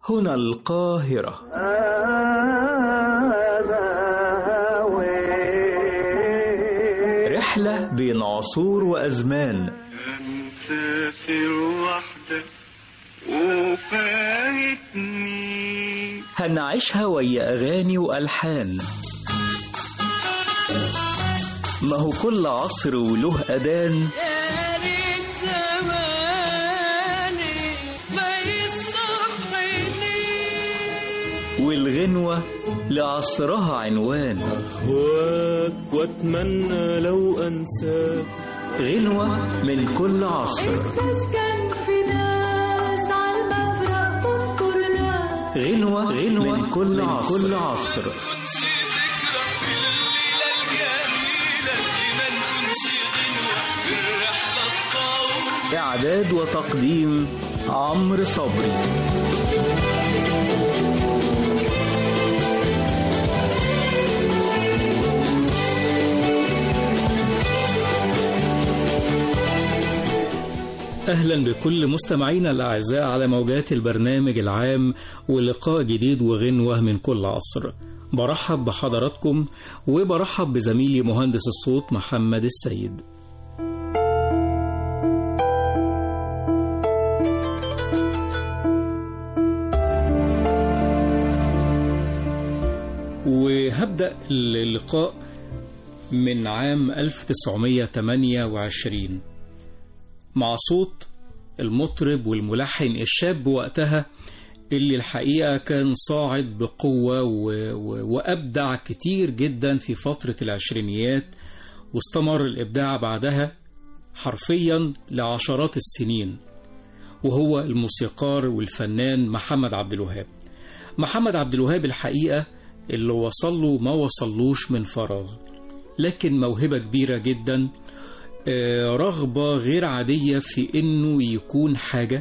هنا القاهرة رحلة بين عصور وأزمان مسافر وحدك وفايتني هنعيشها ويا أغاني وألحان ما هو كل عصر وله أذان يا ريت زماني ما يصحيني والغنوة لعصرها عنوان أهواك وأتمنى لو أنساك غنوة من كل عصر تسكن في ناس عالمفرق تنطر ناس غنوة غنوة من كل عصر, كل عصر. إعداد وتقديم عمرو صبري أهلا بكل مستمعينا الأعزاء على موجات البرنامج العام ولقاء جديد وغنوة من كل عصر برحب بحضراتكم وبرحب بزميلي مهندس الصوت محمد السيد وهبدأ اللقاء من عام 1928 مع صوت المطرب والملحن الشاب وقتها اللي الحقيقة كان صاعد بقوة و... و... وأبدع كتير جدا في فترة العشرينيات واستمر الإبداع بعدها حرفيا لعشرات السنين وهو الموسيقار والفنان محمد عبد الوهاب محمد عبد الوهاب الحقيقة اللي وصل له ما وصلوش من فراغ لكن موهبة كبيرة جدا رغبة غير عادية في إنه يكون حاجة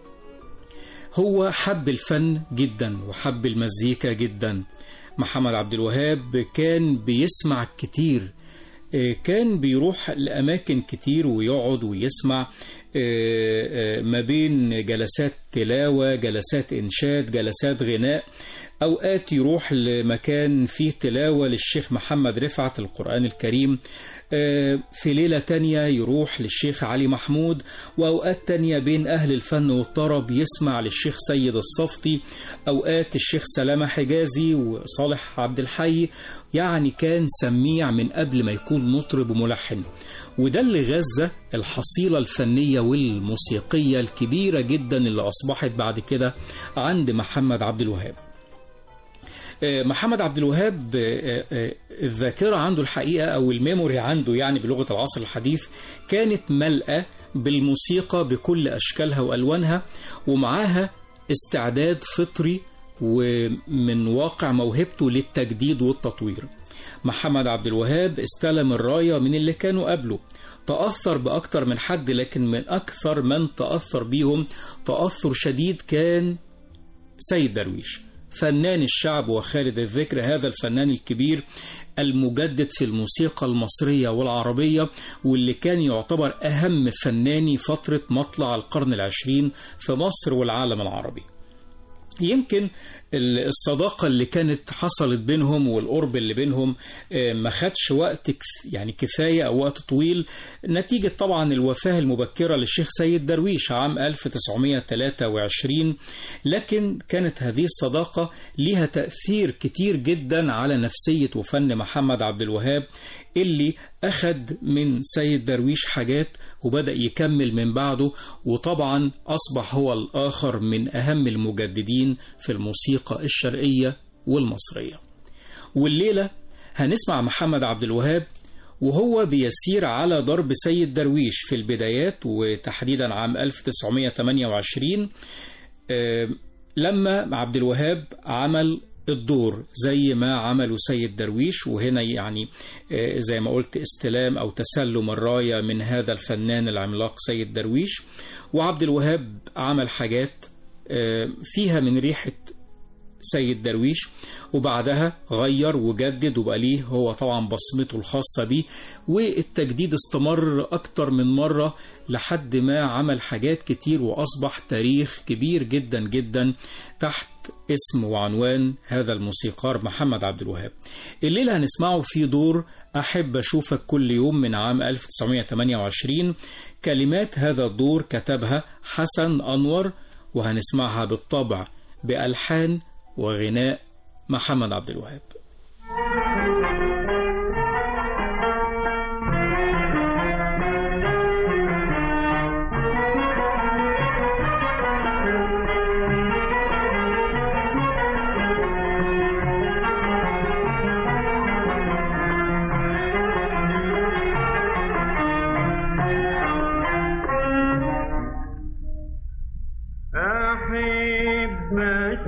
هو حب الفن جدا وحب المزيكا جدا محمد عبد الوهاب كان بيسمع كتير كان بيروح لأماكن كتير ويقعد ويسمع ما بين جلسات تلاوة جلسات إنشاد جلسات غناء أوقات يروح لمكان فيه تلاوة للشيخ محمد رفعت القرآن الكريم في ليلة تانية يروح للشيخ علي محمود وأوقات تانية بين أهل الفن والطرب يسمع للشيخ سيد الصفتي أوقات الشيخ سلامة حجازي وصالح عبد الحي يعني كان سميع من قبل ما يكون مطرب وملحن وده اللي غذى الحصيلة الفنية والموسيقية الكبيرة جدا اللي أصبحت بعد كده عند محمد عبد الوهاب محمد عبد الوهاب الذاكرة عنده الحقيقة أو الميموري عنده يعني بلغة العصر الحديث كانت ملأة بالموسيقى بكل أشكالها وألوانها ومعاها استعداد فطري ومن واقع موهبته للتجديد والتطوير محمد عبد الوهاب استلم الراية من اللي كانوا قبله تأثر بأكتر من حد لكن من أكثر من تأثر بيهم تأثر شديد كان سيد درويش فنان الشعب وخالد الذكر هذا الفنان الكبير المجدد في الموسيقى المصرية والعربية واللي كان يعتبر أهم فناني فترة مطلع القرن العشرين في مصر والعالم العربي يمكن الصداقة اللي كانت حصلت بينهم والقرب اللي بينهم ما خدش وقت يعني كفاية أو وقت طويل نتيجة طبعا الوفاة المبكرة للشيخ سيد درويش عام 1923 لكن كانت هذه الصداقة لها تأثير كتير جدا على نفسية وفن محمد عبد الوهاب اللي أخد من سيد درويش حاجات وبدأ يكمل من بعده وطبعا أصبح هو الآخر من أهم المجددين في الموسيقى الشرقية والمصرية والليلة هنسمع محمد عبد الوهاب وهو بيسير على ضرب سيد درويش في البدايات وتحديدا عام 1928 لما عبد الوهاب عمل الدور زي ما عمله سيد درويش وهنا يعني زي ما قلت استلام أو تسلم الراية من هذا الفنان العملاق سيد درويش وعبد الوهاب عمل حاجات فيها من ريحة سيد درويش وبعدها غير وجدد وبقى ليه هو طبعا بصمته الخاصة بيه والتجديد استمر أكتر من مرة لحد ما عمل حاجات كتير وأصبح تاريخ كبير جدا جدا تحت اسم وعنوان هذا الموسيقار محمد عبد الوهاب الليلة هنسمعه في دور أحب أشوفك كل يوم من عام 1928 كلمات هذا الدور كتبها حسن أنور وهنسمعها بالطبع بألحان وغناء محمد عبد الوهاب أحب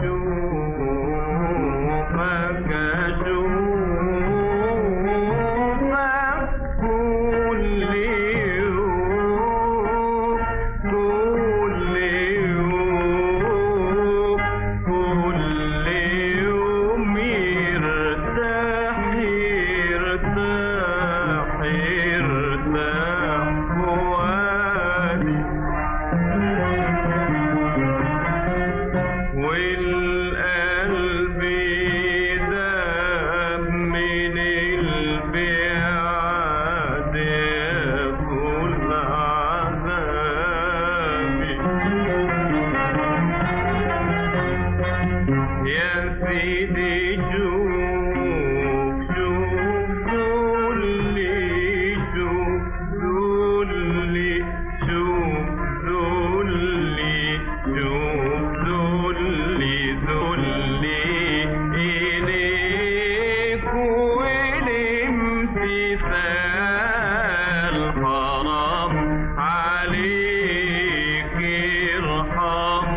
أشوفك أشوفك كل يوم كل يوم كل يوم يرتاح يرتاح يرتاح فؤادي والقلب داب من البعد يكون عذابي يا سيدي شوف شوف دولي شوف دولي شوف دولي شوف دولي دولي إليك والامتثال حرام عليك ارحم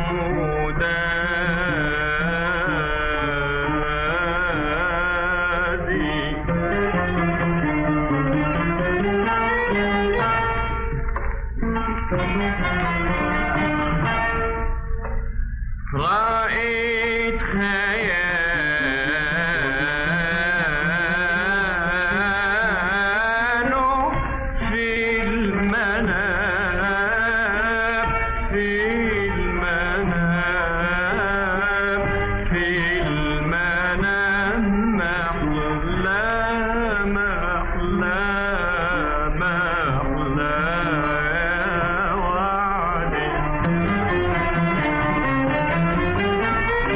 ودادي رأيت خياله في المنام في المنام في المنام محلى محلى محلى يا وعدي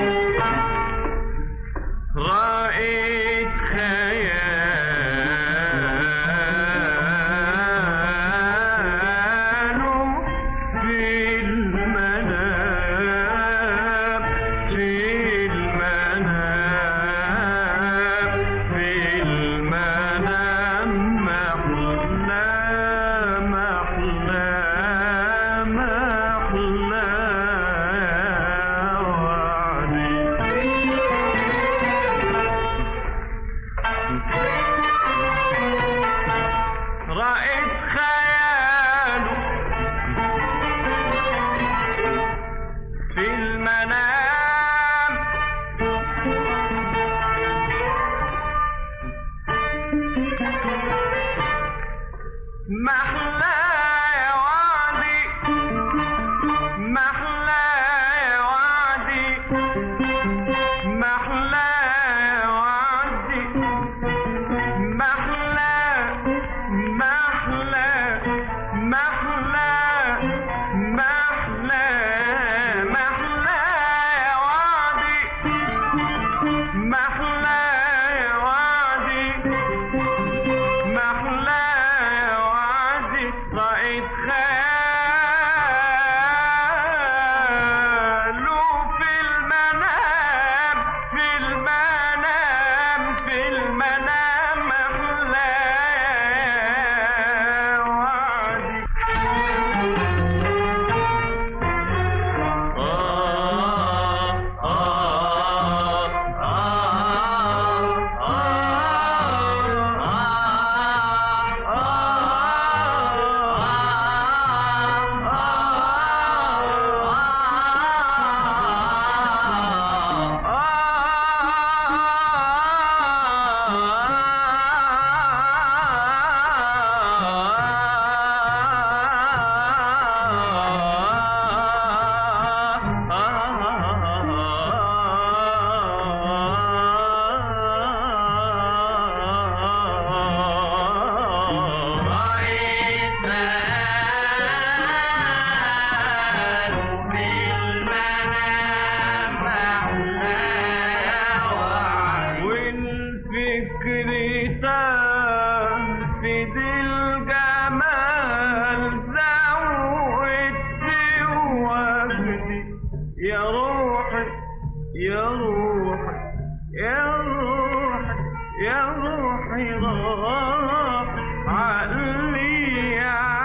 يا روحي يا روحي يا روحي راح علي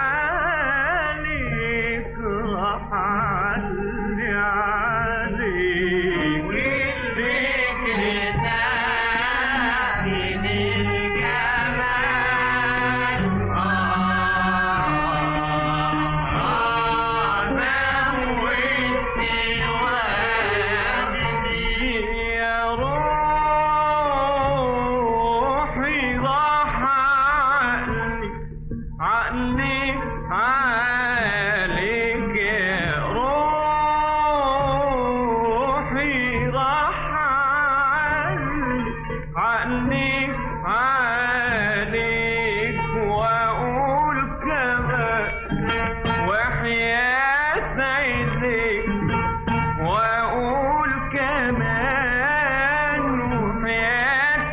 عليك راح علي عليك والذكر داخل الجمال يا روحي راح عقلي عقلي عليك يا روحي راح عقلي عليك واقول كمان وحياة عينيك واقول كمان وحياة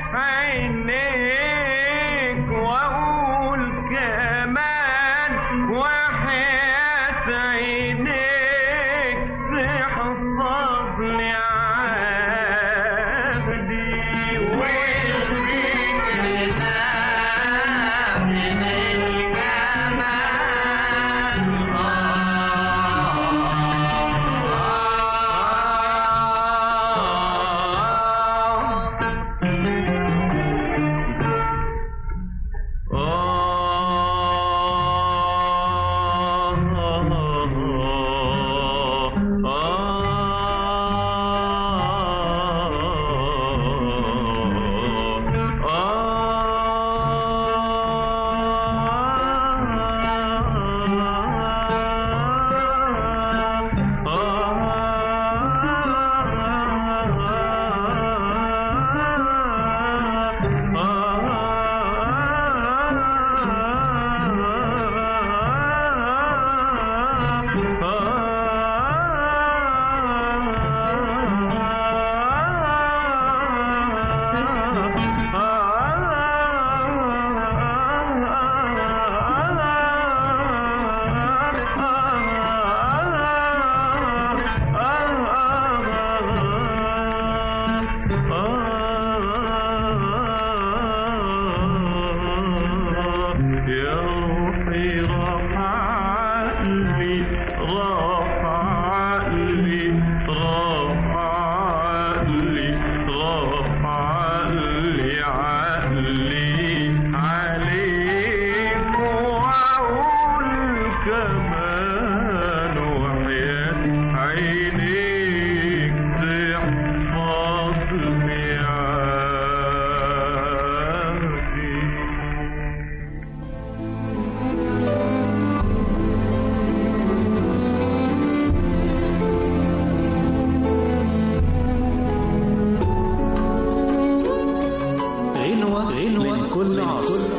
عينيك واقول كمان وحياة عينيك تحفظ لي عهدي والذكر من الجمال يا روحي راح عقلي راح عقلي راح عقلي راح عقلي عقلي عليك واقول كمان وحياة عينيك تحفظني عهدي غنوة غنوة من كل عصر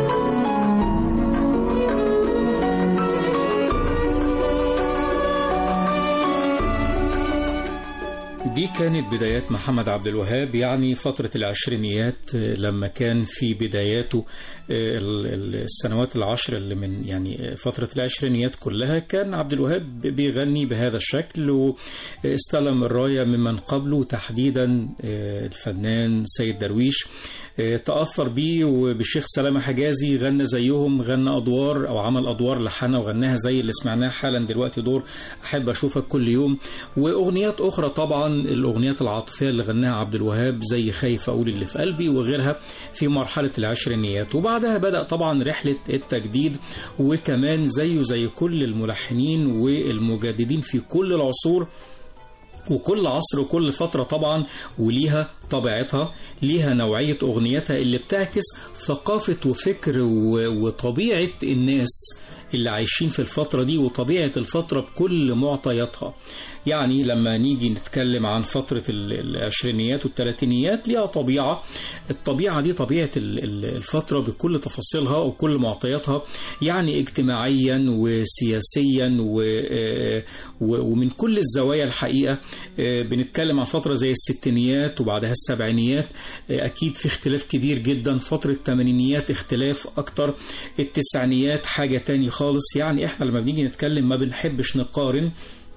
دي كانت بدايات محمد عبد الوهاب يعني فترة العشرينيات آه، لما كان في بداياته آه، ال- ال- السنوات العشر اللي من يعني آه، فترة العشرينيات كلها كان عبد الوهاب بيغني بهذا الشكل واستلم الراية ممن قبله تحديدا آه، الفنان سيد درويش آه، تأثر بيه وبالشيخ سلامة حجازي غنى زيهم غنى أدوار أو عمل أدوار لحنها وغناها زي اللي سمعناه حالا دلوقتي دور أحب أشوفك كل يوم وأغنيات أخرى طبعا الأغنيات العاطفية اللي غناها عبد الوهاب زي خايف أقول اللي في قلبي وغيرها في مرحلة العشرينيات وبعدها بدأ طبعا رحلة التجديد وكمان زيه زي كل الملحنين والمجددين في كل العصور وكل عصر وكل فترة طبعا وليها طبيعتها ليها نوعية أغنيتها اللي بتعكس ثقافة وفكر و- وطبيعة الناس اللي عايشين في الفترة دي وطبيعة الفترة بكل معطياتها يعني لما نيجي نتكلم عن فترة ال- العشرينيات والثلاثينيات ليها طبيعة الطبيعة دي طبيعة ال- ال- الفترة بكل تفاصيلها وكل معطياتها يعني اجتماعيا وسياسيا و- آه، و- ومن كل الزوايا الحقيقة آه، بنتكلم عن فترة زي الستينيات وبعدها السبعينيات آه، أكيد في اختلاف كبير جدا فترة الثمانينيات اختلاف أكتر التسعينيات حاجة تاني خالص يعني احنا لما بنيجي نتكلم ما بنحبش نقارن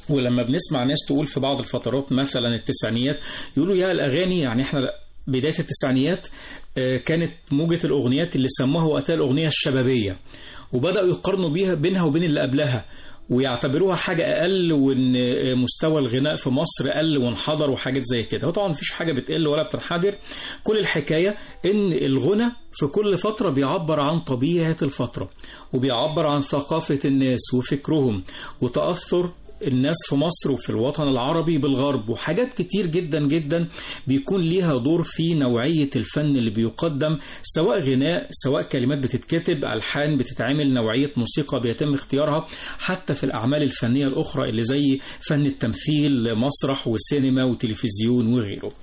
ولما بنسمع ناس تقول في بعض الفترات مثلا التسعينيات يقولوا يا الأغاني يعني احنا بداية التسعينيات آه، كانت موجة الأغنيات اللي سموها وقتها الأغنية الشبابية وبدأوا يقارنوا بيها بينها وبين اللي قبلها ويعتبروها حاجة أقل وإن آه، مستوى الغناء في مصر قل وانحدر وحاجات زي كده وطبعا مفيش حاجة بتقل ولا بتنحدر كل الحكاية إن الغنى في كل فترة بيعبر عن طبيعة الفترة وبيعبر عن ثقافة الناس وفكرهم وتأثر الناس في مصر وفي الوطن العربي بالغرب وحاجات كتير جدا جدا بيكون ليها دور في نوعية الفن اللي بيقدم سواء غناء سواء كلمات بتتكتب ألحان بتتعمل نوعية موسيقى بيتم اختيارها حتى في الأعمال الفنية الأخرى اللي زي فن التمثيل مسرح وسينما وتلفزيون وغيره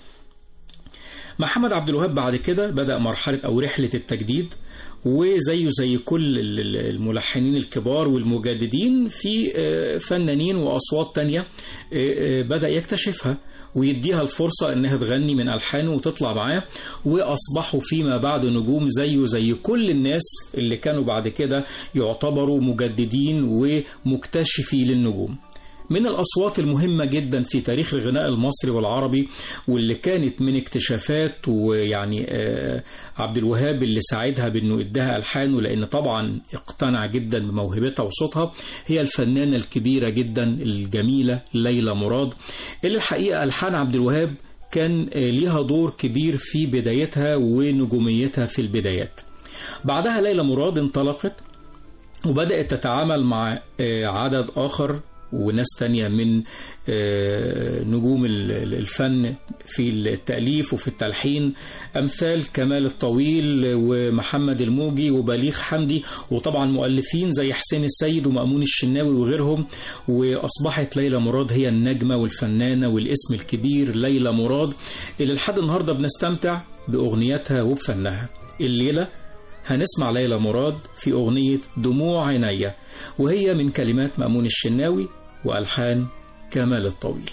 محمد عبد الوهاب بعد كده بدأ مرحلة أو رحلة التجديد وزيه زي كل ال- ال- الملحنين الكبار والمجددين في آه، فنانين وأصوات تانية آه، آه، بدأ يكتشفها ويديها الفرصة إنها تغني من ألحانه وتطلع معاه وأصبحوا فيما بعد نجوم زيه زي كل الناس اللي كانوا بعد كده يعتبروا مجددين ومكتشفي للنجوم من الأصوات المهمة جدا في تاريخ الغناء المصري والعربي واللي كانت من اكتشافات ويعني آه، عبد الوهاب اللي ساعدها بأنه إداها ألحانه لأن طبعا اقتنع جدا بموهبتها وصوتها هي الفنانة الكبيرة جدا الجميلة ليلى مراد اللي الحقيقة ألحان عبد الوهاب كان آه، ليها دور كبير في بدايتها ونجوميتها في البدايات بعدها ليلى مراد انطلقت وبدأت تتعامل مع آه، عدد آخر وناس تانية من آه، نجوم ال- ال- الفن في التأليف وفي التلحين أمثال كمال الطويل ومحمد الموجي وبليغ حمدي وطبعا مؤلفين زي حسين السيد ومأمون الشناوي وغيرهم وأصبحت ليلى مراد هي النجمة والفنانة والاسم الكبير ليلى مراد اللي لحد النهاردة بنستمتع بأغنياتها وبفنها الليلة هنسمع ليلى مراد في أغنية دموع عينيا وهي من كلمات مأمون الشناوي وألحان كمال الطويل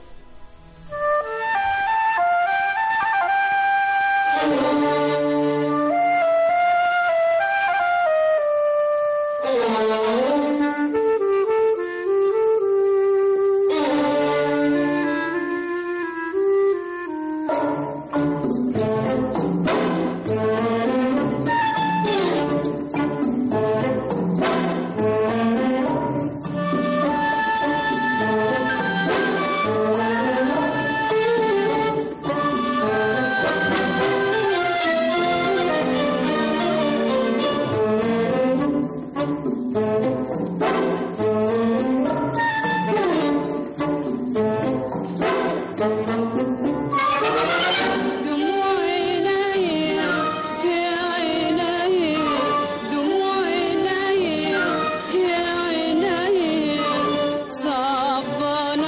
دموع عيني يا عيني دموع عيني يا عيني صعبان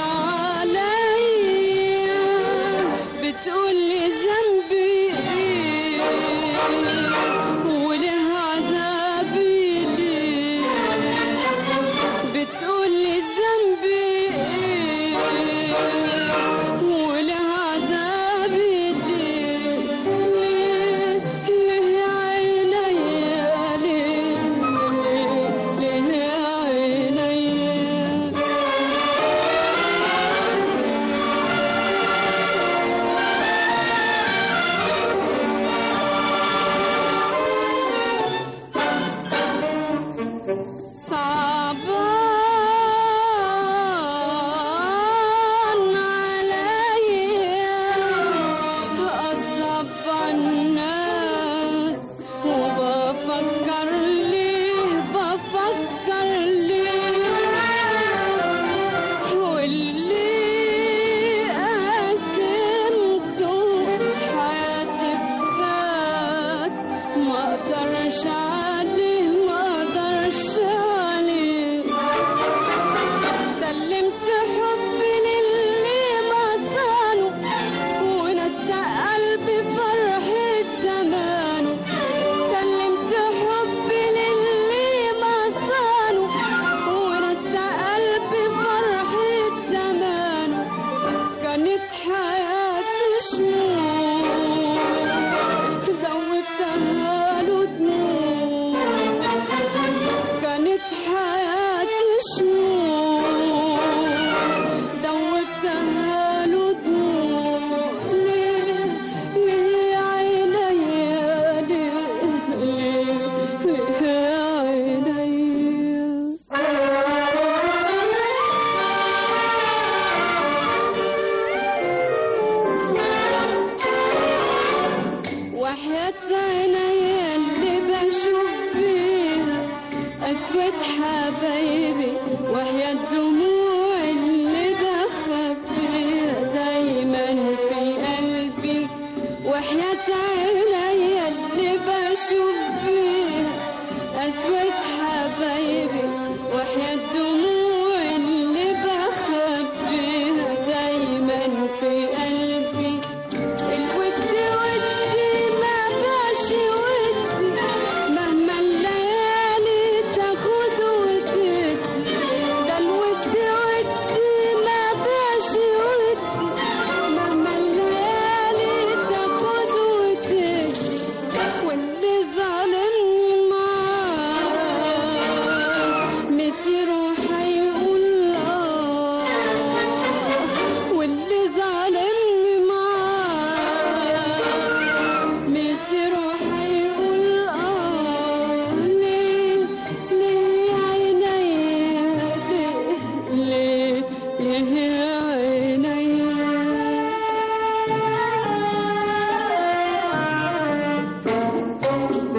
عليا بتقولي ذنبي ايه وله عذابي ليه بتقولي ذنبي ايه وله عذابي ليه ليه يا عيني ليه ليه يا عيني صعبان عليا أصعب الناس وبفكر ليه بفكر ليه واللي قسمته حياتي بكاس ما اقدرش عليه ما اقدرش عليه سلمت حبي للي ما صانه ونسى قلبي فرحة زمانه سلمت حبي للي ما صانه ونسى قلبي فرحة زمانه كانت حياتي شموع دوبتها له دموع كانت حياتي شموع وحياة عينيا اللي بشوف بيها أسود حبايبي وحياة دموع اللي بخبيها دايما في قلبي وحياة عينيا اللي بشوف بيها أسود حبايبي وحياة دموع اللي بخبيها دايما في قلبي الود ودي ما باش ودي مهما الليالي تاخد وتدي ده الود ودي ما باش ودي مهما الليالي تاخد وتدي واللي ظالمني معاه متي روحي يقول اه واللي ظالمني معاه متي روحي يقول اه ليه ليه عينيا ليه ليه ليه عينيا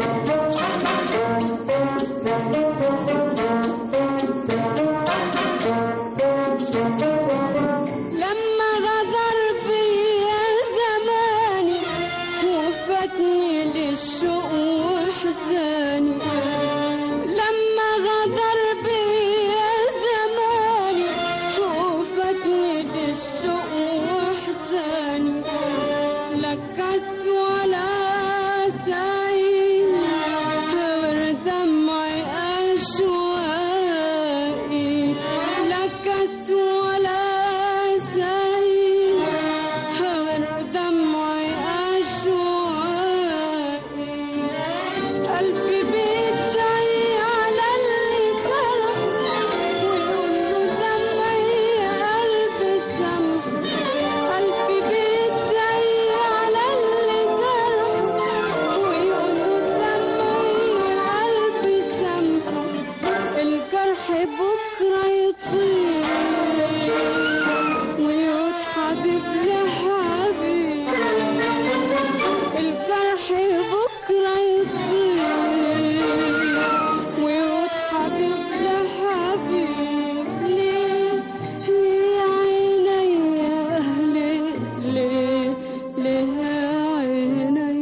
لما غدر بيا زماني وفاتني للشوق وحزاني لما غدر بيا زماني وفاتني للشوق وحزاني لا كاس ولا سعيد غير دمعي أشواقي لا كاس ولا سعيد غير دمعي أشواقي قلبي بيدعي على اللي فرح ويقول له دمعي يا قلبي سامح قلبي بيدعي على اللي جرح ويقول له دمعي يا قلبي سامح الجرح بكرة يطير ويعود حبيب لحبيب الجرح بكرة يطير ويعود حبيب لحبيب ليه ليه عينيا ليه ليه ليه عينيا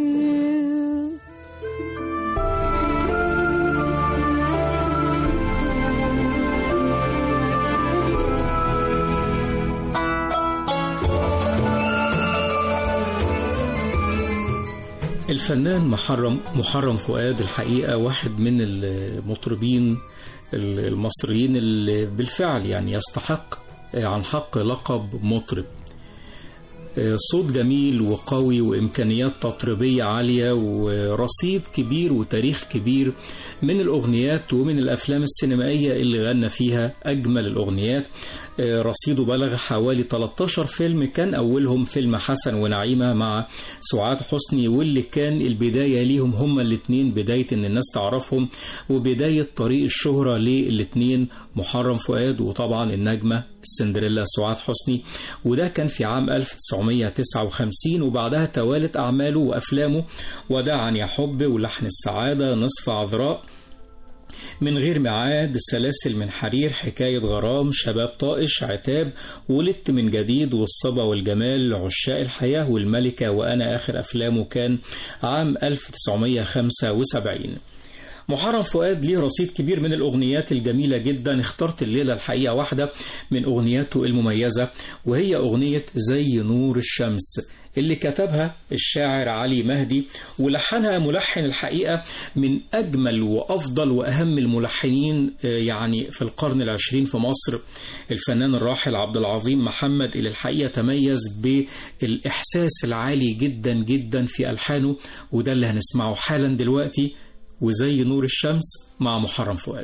الفنان محرم محرم فؤاد الحقيقة واحد من المطربين المصريين اللي بالفعل يعني يستحق عن حق لقب مطرب صوت جميل وقوي وإمكانيات تطريبية عالية ورصيد كبير وتاريخ كبير من الأغنيات ومن الأفلام السينمائية اللي غنى فيها أجمل الأغنيات رصيده بلغ حوالي 13 فيلم كان أولهم فيلم حسن ونعيمة مع سعاد حسني واللي كان البداية ليهم هما الاتنين بداية إن الناس تعرفهم وبداية طريق الشهرة للاتنين محرم فؤاد وطبعا النجمة السندريلا سعاد حسني وده كان في عام 1959 وبعدها توالت أعماله وأفلامه وداعا يا حب ولحن السعادة نصف عذراء من غير ميعاد سلاسل من حرير حكاية غرام شباب طائش عتاب ولدت من جديد والصبا والجمال عشاق الحياة والملكة وأنا آخر أفلامه كان عام 1975 محرم فؤاد ليه رصيد كبير من الأغنيات الجميلة جدا اخترت الليلة الحقيقة واحدة من أغنياته المميزة وهي أغنية زي نور الشمس اللي كتبها الشاعر علي مهدي ولحنها ملحن الحقيقة من أجمل وأفضل وأهم الملحنين يعني في القرن العشرين في مصر الفنان الراحل عبد العظيم محمد اللي الحقيقة تميز بالإحساس العالي جدا جدا في ألحانه وده اللي هنسمعه حالا دلوقتي وزي نور الشمس مع محرم فؤاد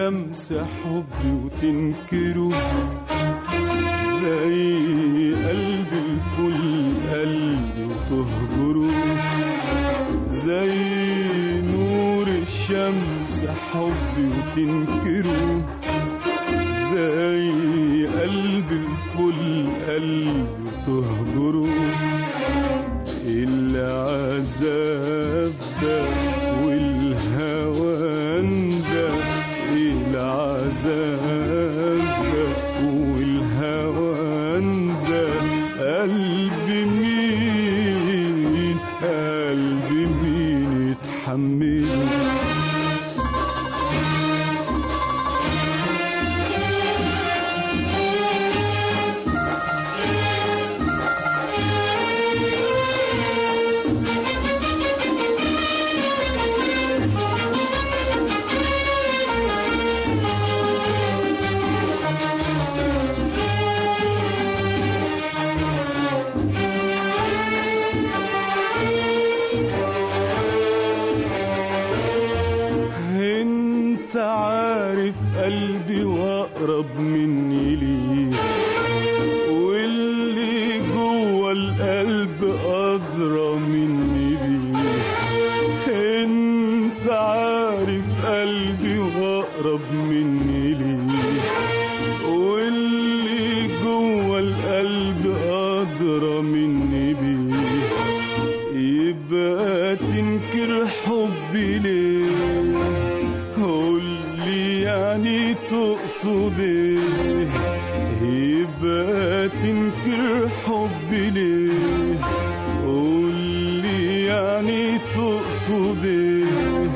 الشمس حبي وتنكره زي قلب الفل قلبي وتهجره زي نور الشمس حبي وتنكره زي قلب الفل قلبي وتهجره العذاب ده والهوان ده العذاب ده والهوان ده قلبي مين قلبي مين يتحمله انت عارف قلبي واقرب مني ليه واللي جوه القلب ادرى مني بيه انت عارف قلبي واقرب مني ليه واللي جوه القلب ادرى مني بيه يبقى تنكر حبي ليه قولي يعني تقصد ايه يبقى تنكر حبي ليه قولي يعني تقصد ايه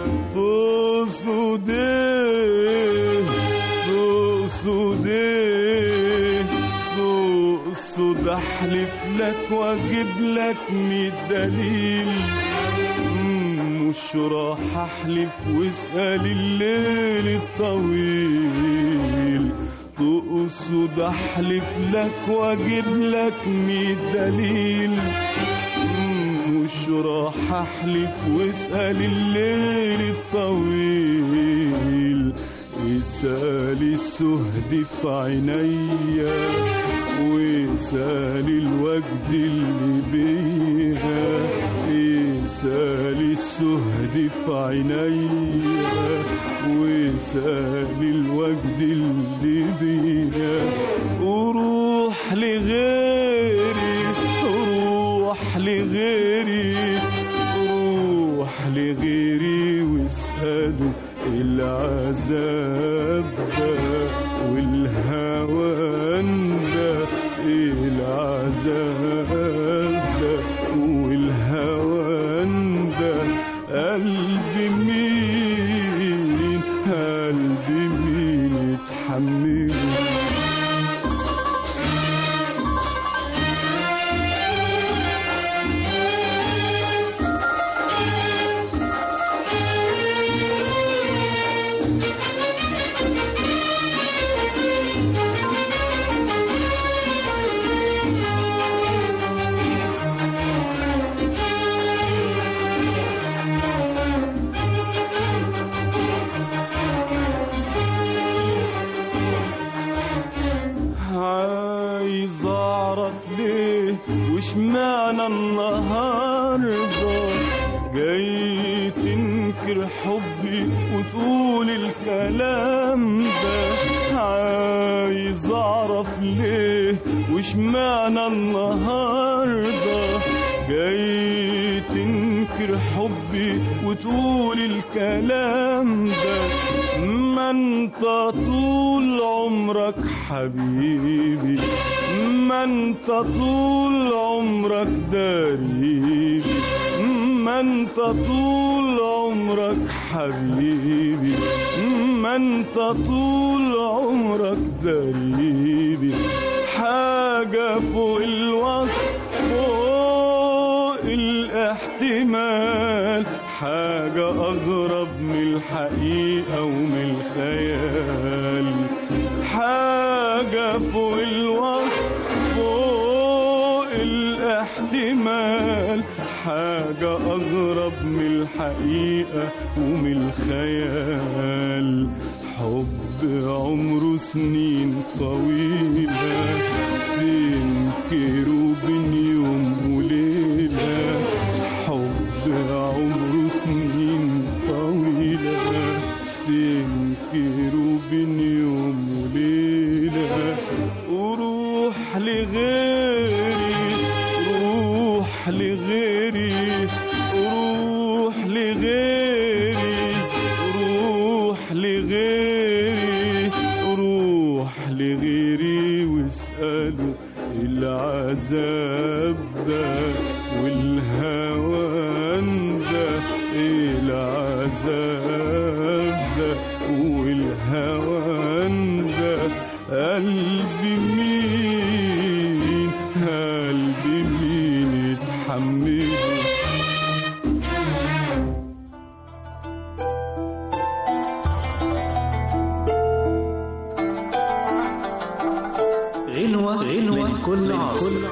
تقصد ايه تقصد ايه تقصد احلف لك واجيب لك مية دليل مم، مش راح احلف واسأل الليل الطويل تقصد احلف لك واجيب لك مية دليل مم، مش راح احلف واسأل الليل الطويل اسأل السهد في عينيا واسأل الوجد اللي بيها اسأل السهد في عينيا واسأل الوجد اللي بيها وروح لغيري روح لغيري روح لغيري واسأله العذاب ده والهوان ده العذاب ده والهوان ده قلبي مين قلبي مين يتحمله عايز اعرف ليه وش معنى النهارده جاي تنكر حبي وتقول الكلام ده عايز اعرف ليه وش معنى النهارده جاي تنكر حبي وتقول الكلام ده ما انت طول عمرك حبيبي ما انت طول عمرك دريبي ما انت طول عمرك حبيبي ما انت طول عمرك دريبي حاجة فوق الوصف فوق الاحتمال حاجة أغرب من الحقيقة ومن الخيال حاجة فوق الوصف فوق الاحتمال حاجة أغرب من الحقيقة ومن الخيال حب عمره سنين طويلة بين كيروبين يوم وليلة حب عمره سنين طويلة بين كيروبين يوم وليلة وروح لغيري روح لغيري روح لغيري روح لغيري روح لغيري واسأله العذاب ده والهوان ده العذاب ده والهوان ده قلبي مين قلبي مين يتحمله غنوة غنوة من كل عاصر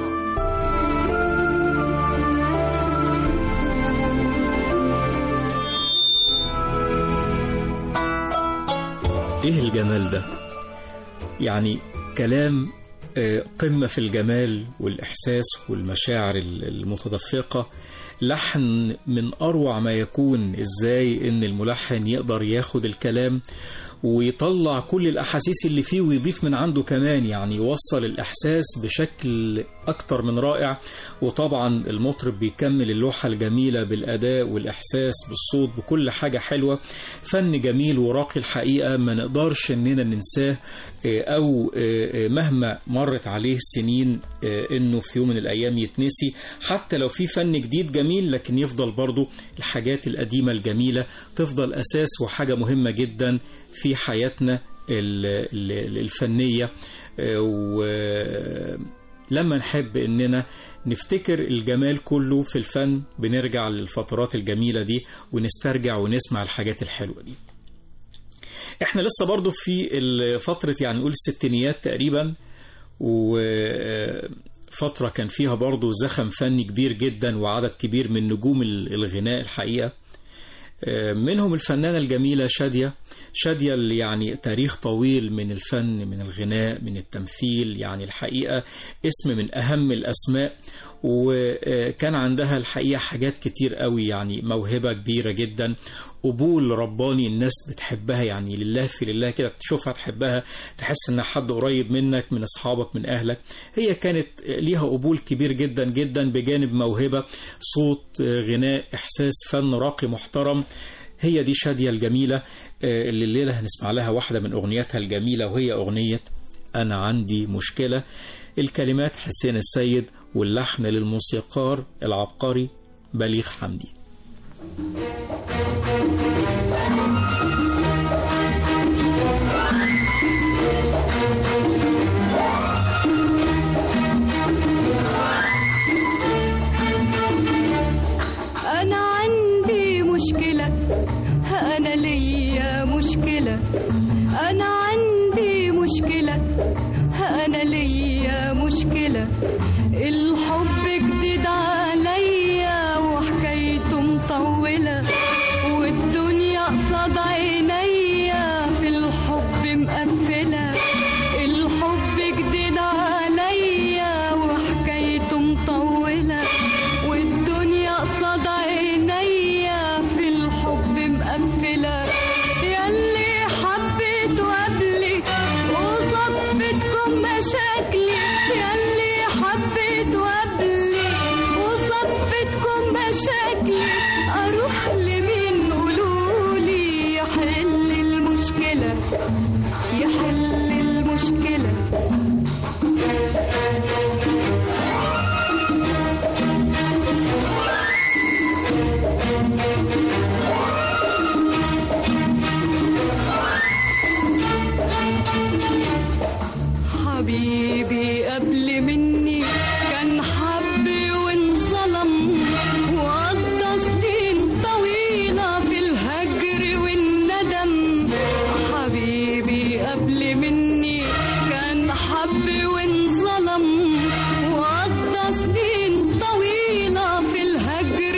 ايه الجمال ده يعني كلام آه، قمة في الجمال والإحساس والمشاعر ال- المتدفقة لحن من أروع ما يكون إزاي إن الملحن يقدر ياخد الكلام ويطلع كل الأحاسيس اللي فيه ويضيف من عنده كمان يعني يوصل الإحساس بشكل أكتر من رائع وطبعا المطرب بيكمل اللوحة الجميلة بالأداء والإحساس بالصوت بكل حاجة حلوة فن جميل وراقي الحقيقة ما نقدرش إننا ننساه آه، أو آه، آه، مهما مرت عليه السنين آه، إنه في يوم من الأيام يتنسي حتى لو في فن جديد جميل لكن يفضل برضو الحاجات القديمة الجميلة تفضل أساس وحاجة مهمة جدا في حياتنا ال- ال- الفنية آه، ولما نحب إننا نفتكر الجمال كله في الفن بنرجع للفترات الجميلة دي ونسترجع ونسمع الحاجات الحلوة دي احنا لسه برضو في فترة يعني نقول الستينيات تقريبا وفترة كان فيها برضو زخم فني كبير جدا وعدد كبير من نجوم الغناء الحقيقة منهم الفنانة الجميلة شادية شادية اللي يعني تاريخ طويل من الفن من الغناء من التمثيل يعني الحقيقة اسم من أهم الأسماء وكان عندها الحقيقة حاجات كتير قوي يعني موهبة كبيرة جدا قبول رباني الناس بتحبها يعني لله في لله كده تشوفها تحبها تحس انها حد قريب منك من اصحابك من اهلك هي كانت ليها قبول كبير جدا جدا بجانب موهبة صوت غناء احساس فن راقي محترم هي دي شادية الجميلة اللي الليلة هنسمع لها واحدة من أغنياتها الجميلة وهي أغنية أنا عندي مشكلة الكلمات حسين السيد واللحن للموسيقار العبقري بليغ حمدي أنا عندي مشكلة أنا ليا مشكلة أنا عندي مشكلة أنا ليا مشكلة الحب جديد عليا وحكايته مطولة والدنيا قصاد عينيا في الحب مقفلة الحب جديد عليا وحكايته مطولة والدنيا قصاد عينيا في الحب مقفلة ياللي حبيته قبلي وصدفتكم مشاكلي ياللي حبيته قبلي وصدفتكم مشاكلي اروح لمين قولولي يحل المشكلة يحل المشكلة حبيبي قبل مني كان حب وانظلم وقضى سنين طويلة في الهجر والندم حبيبي قبل مني كان حب وانظلم وقضى سنين طويلة في الهجر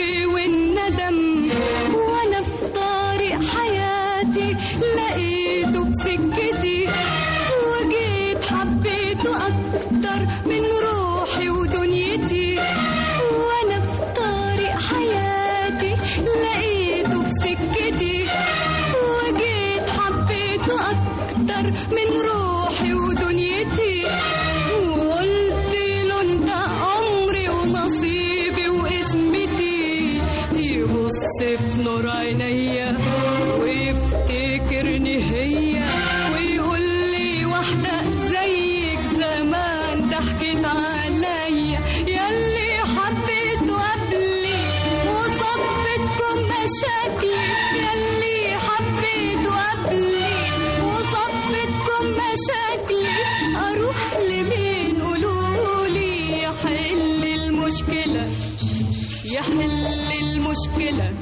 أكتر من روحي ودنيتي وأنا في طريق حياتي لقيته في سكتي وجيت حبيته أكتر من روحي ودنيتي وقلت له انت عمري ونصيبي واسمتي يبص في نور عينيا ويفتكرني هي ويقول لي واحدة زيك زمان ضحكت عليا ياللي حبيته قبلي وصدفتكم مشاكلي ياللي حبيته قبلي وصدفتكم مشاكلي اروح لمين قولولي يحل المشكلة يحل المشكلة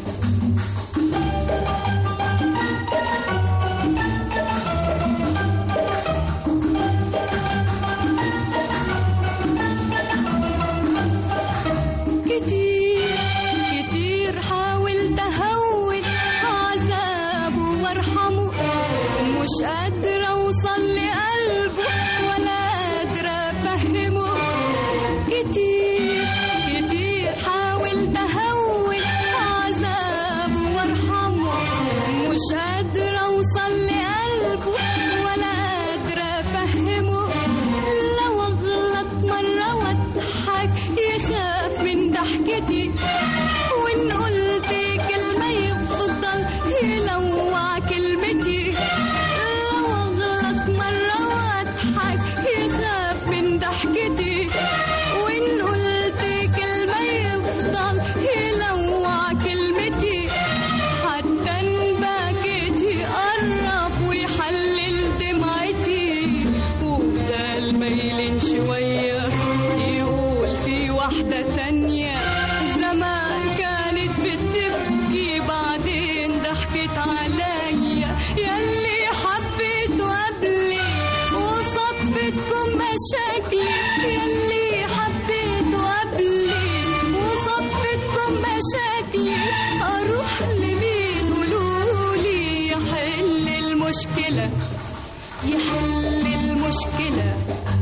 كتير كتير حاولت اهون عذابه وارحمه مش قادرة اوصل لقلبه ولا قادرة افهمه كتير كتير حاولت اهون عذابه وارحمه مش قادرة اوصل لقلبه ولا قادرة افهمه لو اغلط مرة واضحك يخاف من ضحكتي وان قلت كلمة يفضل يلوع كلمتي لو اغلط مرة واضحك يخاف من ضحكتي وان قلت كلمة يفضل يلوع كلمتي حتى ان بكيت يقرب ويحلل دمعتي وده الميلين شوية يقول في واحدة تانية زمان كانت بتبكي بعدين ضحكت عليا ياللي حبيته قبلي وصدفتكم مشاكلي ياللي حبيته قبلي وصدفتكم مشاكلي اروح لمين قولولي يحل المشكلة يحل المشكلة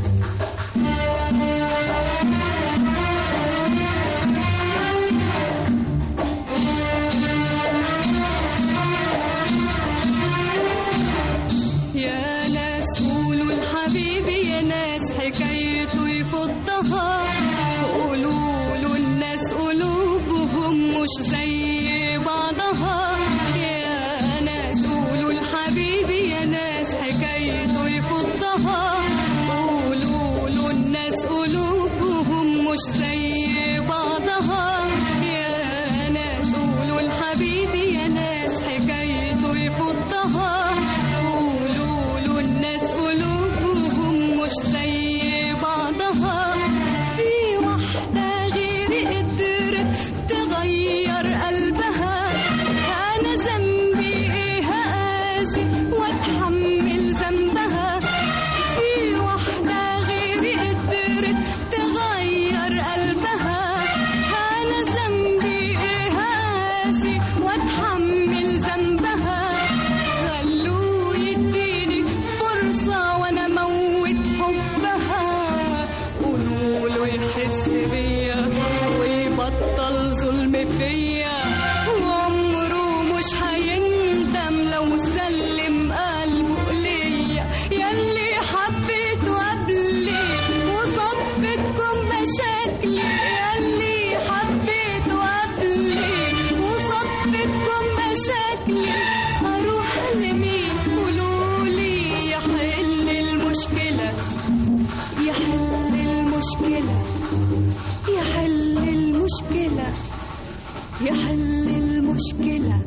يا ناس قولوا لحبيبي يا ناس حكايته يفضها قولوا له الناس قلوبهم مش زي بعضها يا ناس قولوا لحبيبي يا ناس حكايته يفضها قولوا له الناس قلوبهم مش زي بعضها يا ناس قولوا لحبيبي يا ناس حكايته يفضها قولوا له الناس قلوبهم مش زي بعضها في واحدة غيري قدرت تغير قلبها أنا ذنبي إيه أقاسي وأتحمل ذنبها في واحدة غيري قدرت تغير قلبها أنا ذنبي إيه أقاسي وأتحمل ذنبها خلوه يديني فرصة وأنا موت حبها قولوا له يحس بيا ويبطل ظلم فيا وعمره مش هيندم لو سلم قلبه ليا ياللي حبيته قبلي وصدفتكم مشاكلي ياللي حبيته قبلي وصدفتكم مشاكلي اروح لمين قولولي يحل المشكلة يحل المشكلة يحل المشكلة يحل المشكلة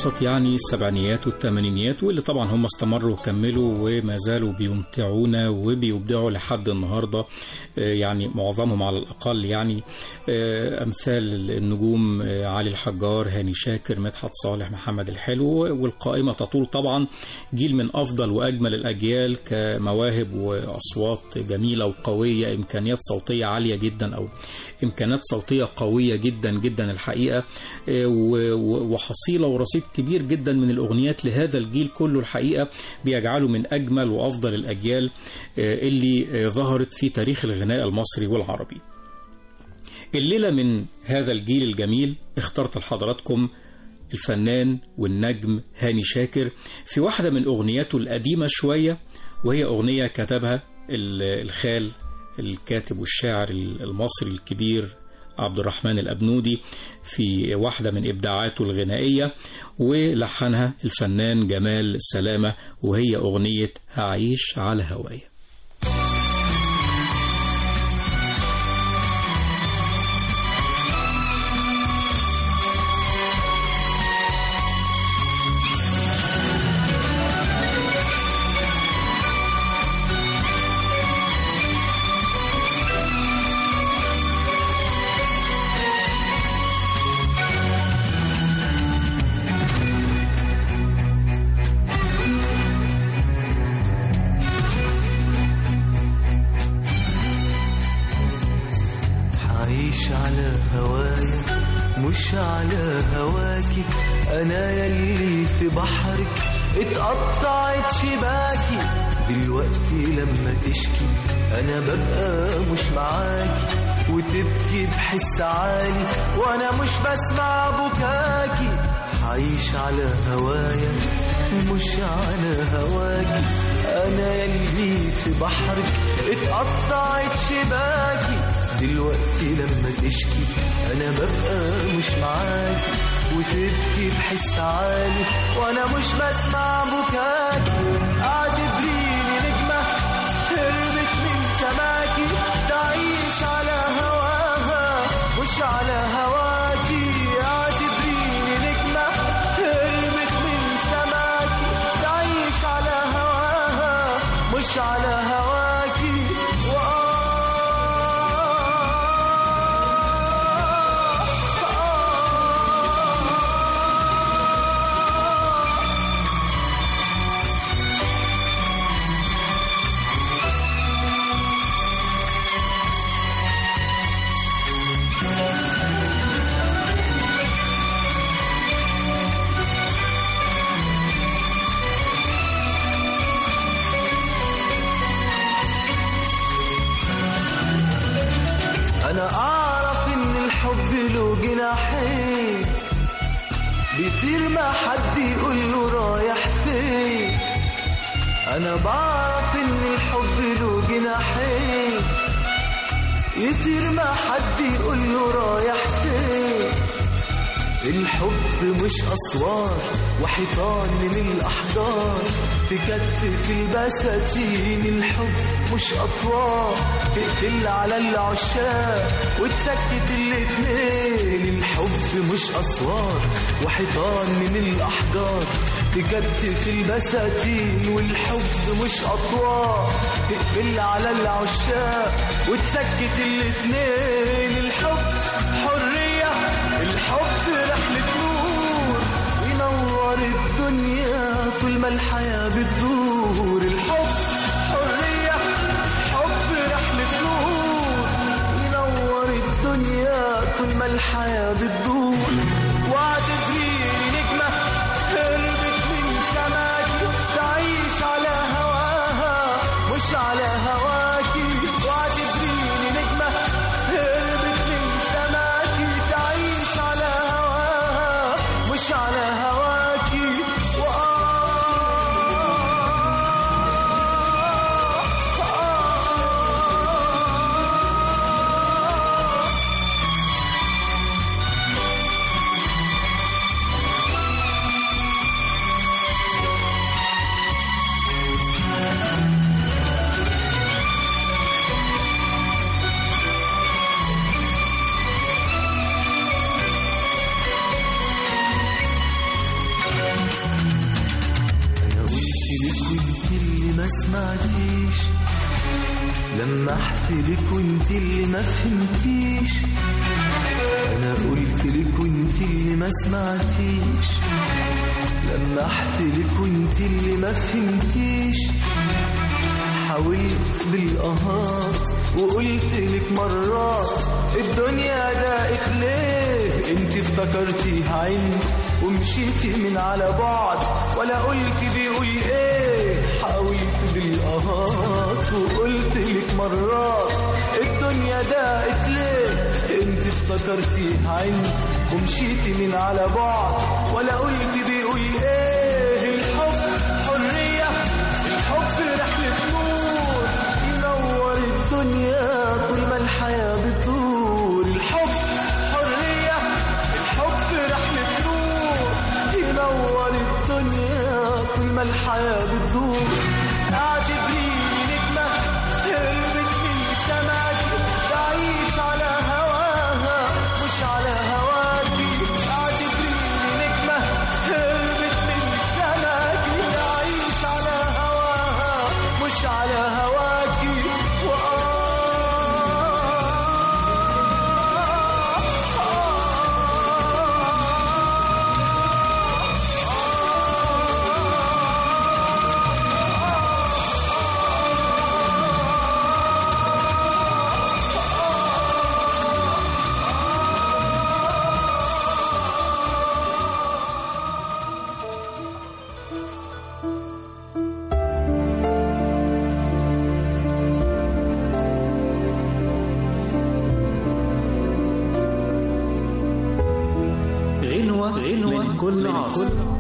الوسط يعني السبعينيات والثمانينيات واللي طبعا هم استمروا وكملوا وما زالوا بيمتعونا وبيبدعوا لحد النهارده آه، يعني معظمهم على الاقل يعني آه، امثال النجوم آه، علي الحجار هاني شاكر مدحت صالح محمد الحلو والقائمه تطول طبعا جيل من افضل واجمل الاجيال كمواهب واصوات جميله وقويه امكانيات صوتيه عاليه جدا او امكانات صوتيه قويه جدا جدا الحقيقه آه، و- و- وحصيله ورصيد كبير جدا من الاغنيات لهذا الجيل كله الحقيقه بيجعله من اجمل وافضل الاجيال آه، اللي آه، ظهرت في تاريخ الغناء المصري والعربي. الليله من هذا الجيل الجميل اخترت لحضراتكم الفنان والنجم هاني شاكر في واحدة من أغنياته القديمة شوية وهي أغنية كتبها ال- الخال الكاتب والشاعر المصري الكبير عبد الرحمن الأبنودي في واحدة من إبداعاته الغنائية ولحنها الفنان جمال سلامة وهي أغنية هعيش على هوايا حعيش على هوايا مش على هواكي انا يلي في بحرك اتقطعت شباكي دلوقتي لما تشكي انا ببقى مش معاكي وتبكي بحس عالي وانا مش بسمع بكاكي حعيش على هوايا مش على هواكي انا يلي في بحرك اتقطعت شباكي دلوقتي لما تشكي انا ببقى مش معاكي وتبكي بحس عالي وانا مش بسمع بكاكي اعتبريني نجمة هربت من سماكي تعيش على هواها مش على هواكي اعتبريني نجمة هربت من سماكي تعيش على هواها مش على هواكي انا اعرف ان الحب له جناحين بيطير ما حد يقول له رايح فين انا بعرف ان الحب له جناحين يطير ما حد يقول له رايح فين الحب مش أسوار وحيطان من الأحجار تكتف البساتين الحب مش أطوار تقفل على العشاق وتسكت الاتنين الحب مش أسوار وحيطان من الأحجار تكتف البساتين والحب مش أطوار تقفل على العشاق وتسكت الاتنين الحب حرية الحب رحلة نور ينور الدنيا طول ما الحياة بتدور الحب حرية الحب رحلة نور ينور الدنيا طول ما الحياة بتدور واعتبريني نجمة هربت من سماكي تعيش على هواها مش على هواكي واعتبريني نجمة هربت من سماكي تعيش على هواها مش على هواكي لمحت لك وانت اللي ما فهمتيش انا قلت لك وانت اللي ما سمعتيش لمحت لك وانت اللي ما فهمتيش حاولت بالقهات وقلت لك مرات الدنيا دقت ليه انت افتكرتيها عندي ومشيتي من على بعد ولا قلت بيقول ايه حاولت بالقهات وقلت لك مرات الدنيا دقت ليه انت افتكرتيها عندي ومشيتي من على بعد ولا قلت بيقول ايه الحب حرية الحب رحلة نور ينور الدنيا طول ما الحياة بتدور الحب حرية الحب رحلة نور ينور الدنيا طول ما الحياة بتدور اعتبريني نجمة هربت من سماكي تعيش على هواها مش على هواكي اعتبريني نجمة هربت من سماكي تعيش على هواها مش على هواكي غنوة, غنوة من كل عصر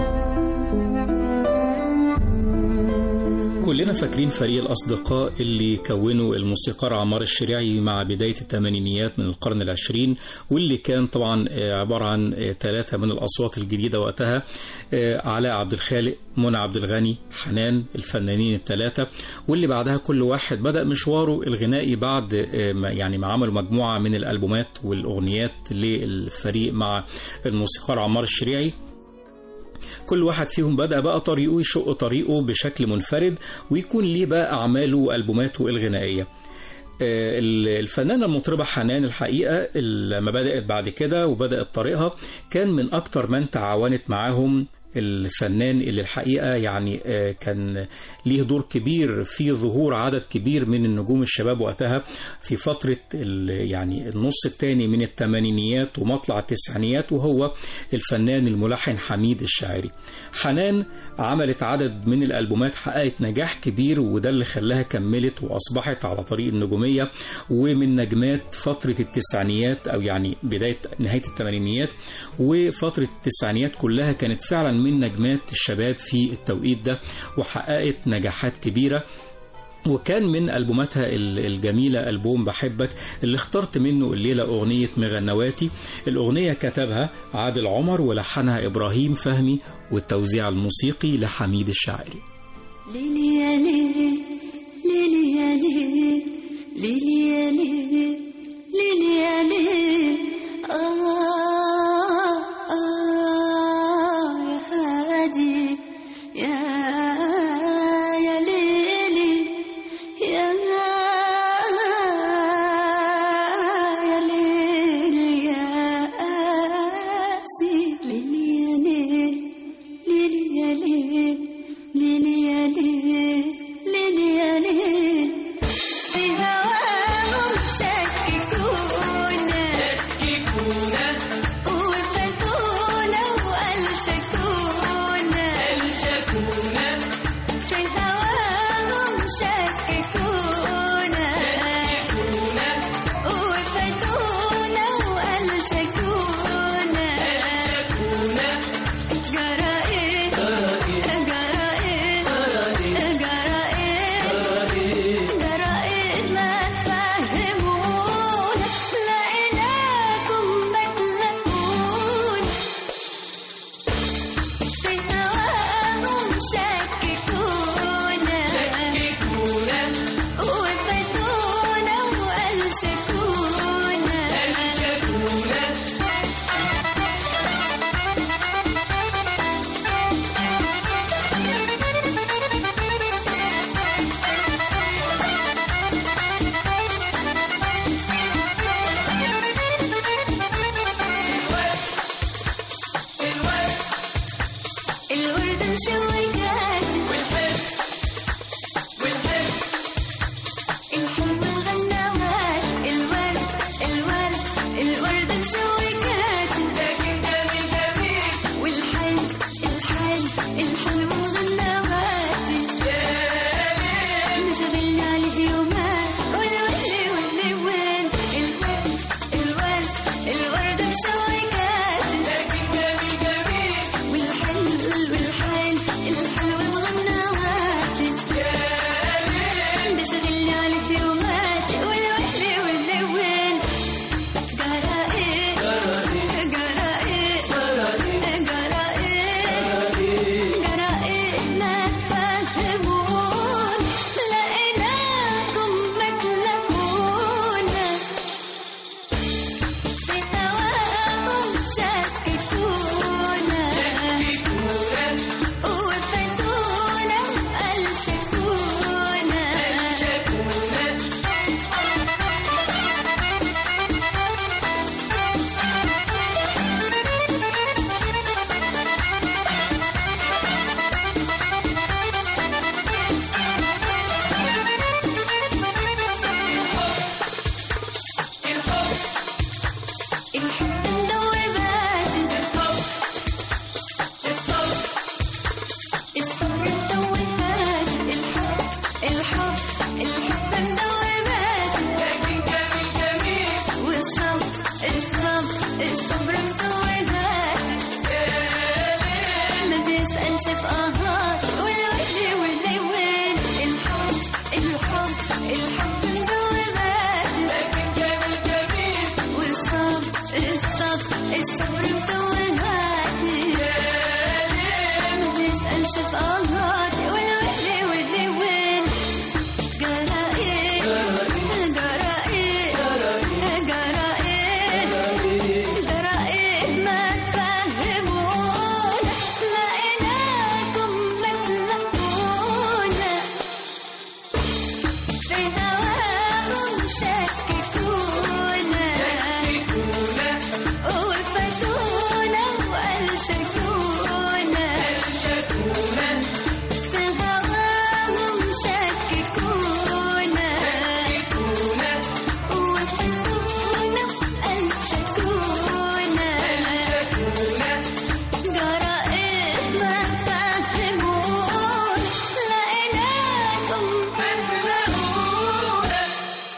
كلنا فاكرين فريق الأصدقاء اللي كونوا الموسيقار عمار الشريعي مع بداية الثمانينيات من القرن العشرين واللي كان طبعا آه، عبارة عن آه، ثلاثة من الأصوات الجديدة وقتها آه، علاء عبد الخالق منى عبد الغني حنان الفنانين الثلاثة واللي بعدها كل واحد بدأ مشواره الغنائي بعد آه، ما- يعني ما عملوا مجموعة من الألبومات والأغنيات للفريق مع الموسيقار عمار الشريعي كل واحد فيهم بدأ بقى طريقه يشق طريقه بشكل منفرد ويكون ليه بقى أعماله وألبوماته الغنائية آه، الفنانة المطربة حنان الحقيقة لما بدأت بعد كده وبدأت طريقها كان من أكتر من تعاونت معاهم الفنان اللي الحقيقة يعني آه، كان ليه دور كبير في ظهور عدد كبير من النجوم الشباب وقتها في فترة ال- يعني النص الثاني من الثمانينيات ومطلع التسعينيات وهو الفنان الملحن حميد الشاعري حنان عملت عدد من الألبومات حققت نجاح كبير وده اللي خلاها كملت وأصبحت على طريق النجومية ومن نجمات فترة التسعينيات أو يعني بداية نهاية الثمانينيات وفترة التسعينيات كلها كانت فعلا من نجمات الشباب في التوقيت ده وحققت نجاحات كبيرة وكان من ألبوماتها ال- الجميلة ألبوم بحبك اللي اخترت منه الليلة أغنية مغنواتي الأغنية كتبها عادل عمر ولحنها إبراهيم فهمي والتوزيع الموسيقي لحميد الشاعري ليلي يا ليل ليلي يا ليل ليلي يا ليل ليلي يا ليل آه آه يا هادي يا يا ليلي يا يا ليل يا آسي ليلي يا ليل ليلي يا ليل ليلي يا ليل الحب مدوبات لكن جميل جميل والصبر الصبر الصبر مدوبات ما تسألش في آهات والويلي واللي ويل الحب الحب الحب مدوبات لكن جميل جميل والصبر الصبر الصبر مدوبات ما تسألش في آهات والويلي واللي ويل جرائي جرائي جرائي جرائي ما تفهمونا لقيناكم بتلقونا في هواهم شككونا وفتونا وألشكونا في هواهم شككونا وفتونا وألشكونا جرائم ما فهمون لقيناكم بتلاقونا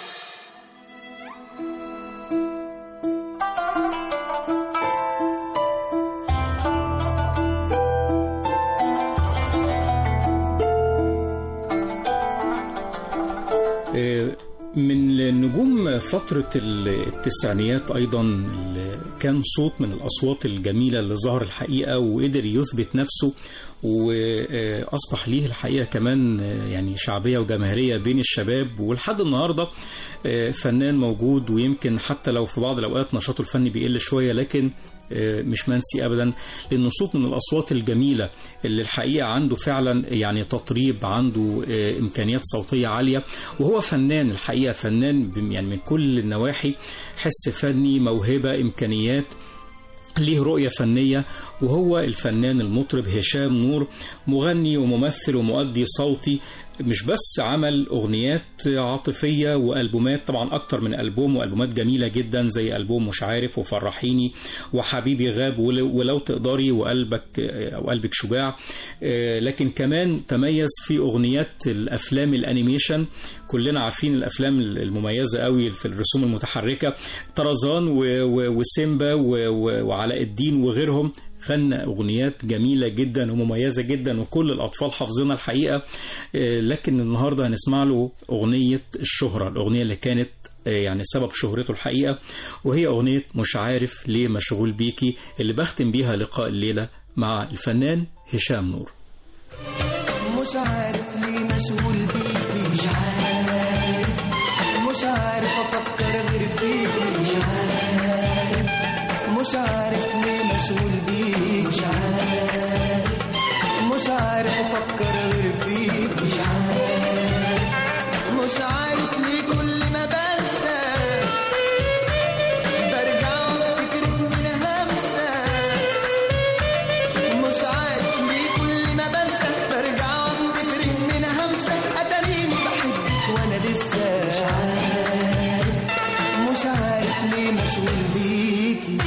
من نجوم فترة التسعينيات أيضا اللي كان صوت من الأصوات الجميلة اللي ظهر الحقيقة وقدر يثبت نفسه وأصبح ليه الحقيقة كمان يعني شعبية وجماهيرية بين الشباب ولحد النهاردة فنان موجود ويمكن حتى لو في بعض الأوقات نشاطه الفني بيقل شوية لكن مش منسي ابدا لانه صوت من الاصوات الجميله اللي الحقيقه عنده فعلا يعني تطريب عنده امكانيات صوتيه عاليه وهو فنان الحقيقه فنان يعني من كل النواحي حس فني موهبه امكانيات ليه رؤية فنية وهو الفنان المطرب هشام نور مغني وممثل ومؤدي صوتي مش بس عمل أغنيات عاطفية وألبومات طبعا أكتر من ألبوم وألبومات جميلة جدا زي ألبوم مش عارف وفرحيني وحبيبي غاب ولو تقدري وقلبك أو قلبك شجاع لكن كمان تميز في أغنيات الأفلام الأنيميشن كلنا عارفين الأفلام المميزة قوي في الرسوم المتحركة طرزان وسيمبا وعلاء الدين وغيرهم غنى أغنيات جميلة جدا ومميزة جدا وكل الأطفال حافظينها الحقيقة لكن النهاردة هنسمع له أغنية الشهرة الأغنية اللي كانت يعني سبب شهرته الحقيقة وهي أغنية مش عارف ليه مشغول بيكي اللي بختم بيها لقاء الليلة مع الفنان هشام نور مش عارف ليه مشغول بيكي مش عارف مش عارف افكر غير فيكي مش عارف مش عارف ليه مشغول بيكي مش عارف مش عارف افكر غير فيكي مش عارف مش عارف ليه كل ما بنسى برجع افتكرك من همسه مش عارف ليه كل ما بنسى برجع افتكرك من همسة اتاريني بحبك وانا لسه مش عارف مش عارف ليه مشغول بيكي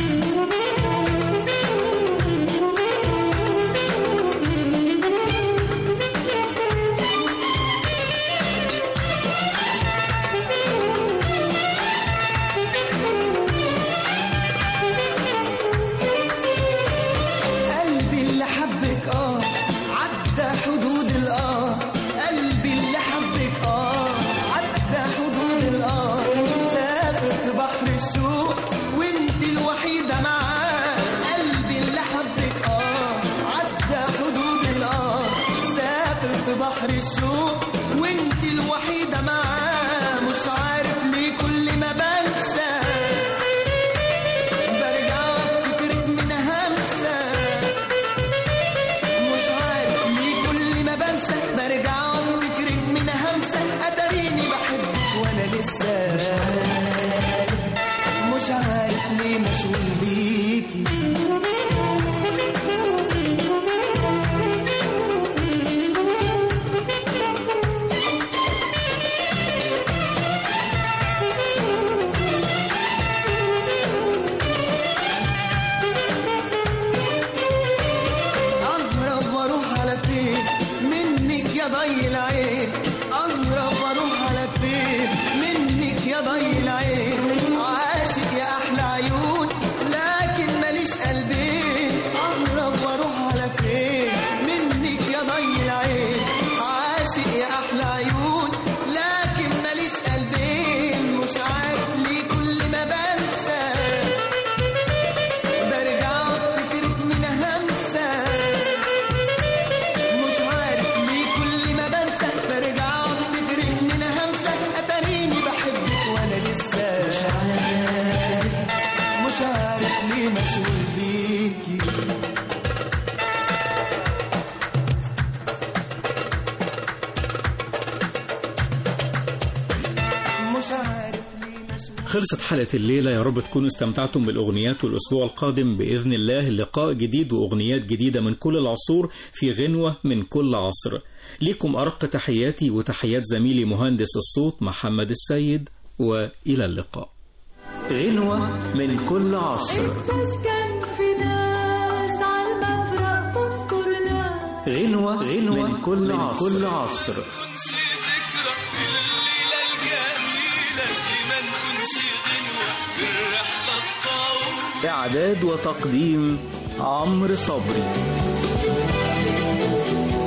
قلبي اللي حبك اه عدى حدود الاه قلبي اللي حبك اه عدى حدود الاه سافر في بحر الشوق وانت الوحيده معاه قلبي اللي حبك اه عدى حدود الاه سافر في بحر الشوق وانت الوحيده معاه مش عارف ليه كل ما بنسى برجع افتكرك من همسه مش عارف ليه كل ما بنسى برجع افتكرك من همسة اتاريني بحبك وانا لسه مش عارف مش عارف ليه مشغول بيكي مش عارف ليه مشغول خلصت حلقة الليلة يا رب تكونوا استمتعتم بالأغنيات والأسبوع القادم بإذن الله لقاء جديد وأغنيات جديدة من كل العصور في غنوة من كل عصر لكم أرق تحياتي وتحيات زميلي مهندس الصوت محمد السيد وإلى اللقاء غنوة من كل عصر إنتش كان في ناس على المفرق تنطر ناس غنوة غنوة من كل عصر, كل عصر. ذكرى الليلة الجميلة اللي ما نكونش غنوة بالرحلة الطويلة إعداد وتقديم عمرو صبري